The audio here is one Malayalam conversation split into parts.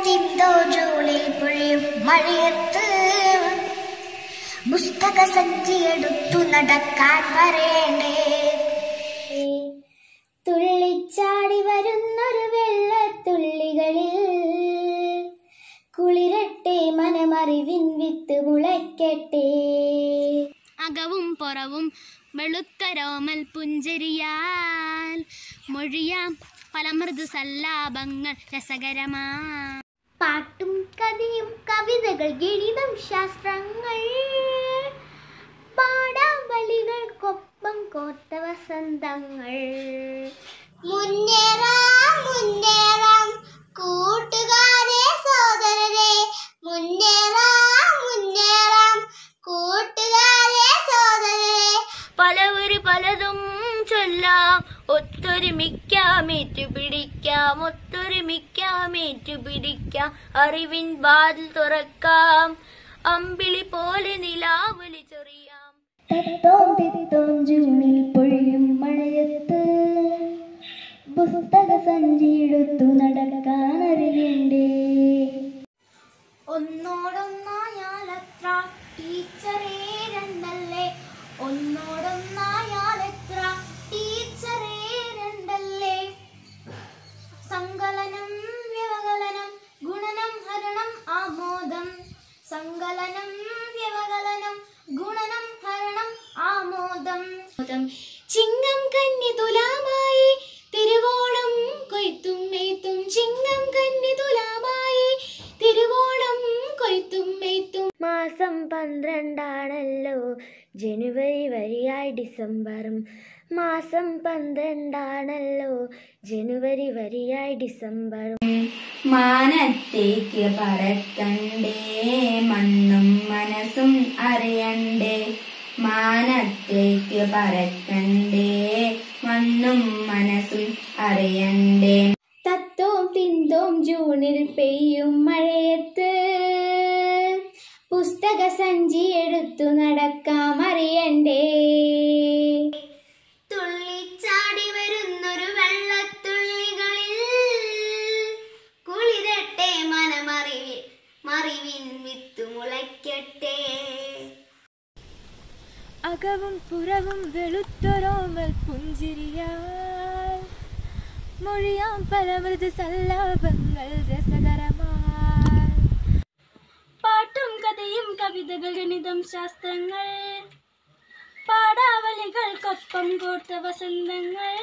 തിന്തോ ജൂണിൽ പൊഴിയും മഴയത്ത് പുസ്തക സഞ്ചിയെടുത്തു നടക്കാൻ വരേണ്ടേ തുള്ളിച്ചാടി വരുന്നൊരു വെള്ളത്തുള്ളികളിൽ കുളിരട്ടെ മനമറിവിൻ വിത്ത് മുളയ്ക്കട്ടെ അകവും പുറവും വെളുത്ത രോമൽ പുഞ്ചരിയാൽ മൊഴിയാം പല മൃദു സല്ലാപങ്ങൾ രസകരമാ പാട്ടും കഥയും കവിതകൾ ഗണിതം ശാസ്ത്രങ്ങൾ പാടാവലികൾക്കൊപ്പം കോർത്ത വസന്തങ്ങൾ മുന്നേറാം മുന്നേറാം കൂട്ടുകാരെ സോദരരെ മുന്നേറാം മുന്നേറാം കൂട്ടുകാരെ സോദരരെ പലവര് പലതും ചൊല്ലാം ഒത്തൊരുമിക്കാം ഏറ്റുപിടിക്കാം ഒത്തൊരുമിക്കാം ഏറ്റുപിടിക്കാം അറിവിൻ വാതിൽ തുറക്കാം അമ്പിളി പോലെ നിലാവലി ചൊറിയാം തത്തോം തിത്തോം ജൂണിൽ പൊഴിയും മഴയത്ത് പുസ്തക സഞ്ചിയെടുത്തു നടക്കാൻ അറിയണ്ടേ ഒന്നോടൊന്നായാലത്ര ടീച്ചറേ രണ്ടല്ലേ ഒന്നോടൊന്നായാലെത്ര ടീച്ചറേ രണ്ടല്ലേ സങ്കലനം വ്യവകലനം ഗുണനം ഹരണം ആമോദം സങ്കലനം വ്യവകലനം ഗുണനം ഹരണം ആമോദം ചിങ്ങം കന്നി തുലാമായി തിരുവോണം കൊയ്ത്തും മെയ്ത്തും ചിങ്ങം കന്നി തുലാമായി തിരുവോണം കൊയ്ത്തും മെയ്ത്തും മാസം പന്ത്രണ്ടാണല്ലോ ജനുവരി വരിയായി ഡിസംബറും മാസം പന്ത്രണ്ടാണല്ലോ ജനുവരി വരിയായി ഡിസംബറും മാനത്തേക്ക് പറക്കണ്ടേ മണ്ണും മനസ്സും അറിയണ്ടേ മാനത്തേക്ക് പറക്കണ്ടേ മണ്ണും മനസ്സും അറിയണ്ടേ തത്തോം തിന്തോം ജൂണിൽ പെയ്യും മഴയത്ത് പുസ്തക സഞ്ചി എടുത്തു നടക്കാം അറിയണ്ടേ തുള്ളിച്ചാടി വരുന്നൊരു വെള്ളത്തുള്ളികളിൽ കുളിരട്ടെ മനമറിവിൽ മറിവിൻ വിത്തു മുളയ്ക്കട്ടെ അകവും പുറവും വെളുത്തൊരോമൽ പുഞ്ചിരിയാൽ മൊഴിയാം പല മൃദു സല്ലാപങ്ങൾ രസകരമായി പാട്ടും കഥയും കവിതകൾ ഗണിതം ശാസ്ത്രങ്ങൾ പാടാവലികൾക്കൊപ്പം കോർത്ത വസന്തങ്ങൾ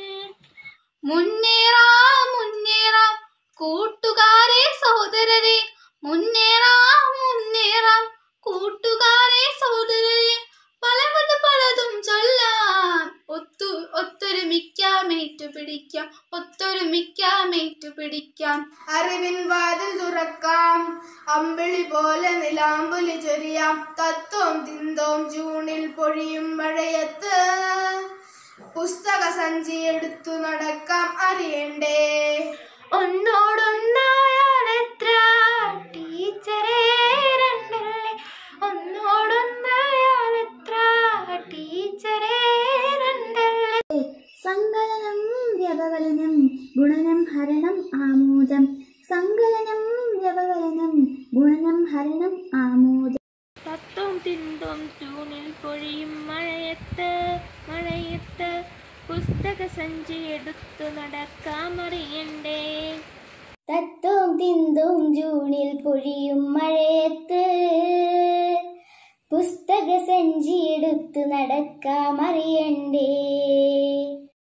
മുന്നേറാം മുന്നേറാം കൂട്ടുകാരെ സഹോദരരെ മുന്നേറാം മുന്നേറാം കൂട്ടുകാരെ സഹോദരരെ പലവത് പലതും ചൊല്ലാം ഒത്തു ഒത്തൊരുമിക്കാം ഏറ്റുപിടിക്കാം ഒത്തൊരുമിക്കാം ഏറ്റുപിടിക്കാം അറിവിൻ വാതിൽ തുറക്കാം അമ്പിളി പോലെ നിലാമ്പുലി ചൊരിയാം തത്വം തിന്തോം ജൂണിൽ പൊഴിയും മഴയത്ത് പുസ്തക സഞ്ചി എടുത്തു നടക്കാം അറിയണ്ടേ ഒന്നോടൊന്നായാലെത്ര ടീച്ചറേ രണ്ടല്ലേ ഒന്നോടൊന്നായാലെത്ര ടീച്ചറേ രണ്ടല്ലേ സങ്കലനം വ്യവകലനം ഗുണനം ഹരണം ആമോദം സങ്കലനം വ്യവകലനം ഗുണനം ഹരണം ആമോദം തത്വം തിന്തോം ജൂണിൽ പൊഴിയും മഴയത്ത് മഴയത്ത് പുസ്തക സഞ്ചി എടുത്തു നടക്കാമറിയണ്ടേ തത്തോം തിന്തോം ജൂണിൽ പൊഴിയും മഴയത്ത് പുസ്തക സഞ്ചി എടുത്തു നടക്കാം അറിയണ്ടേ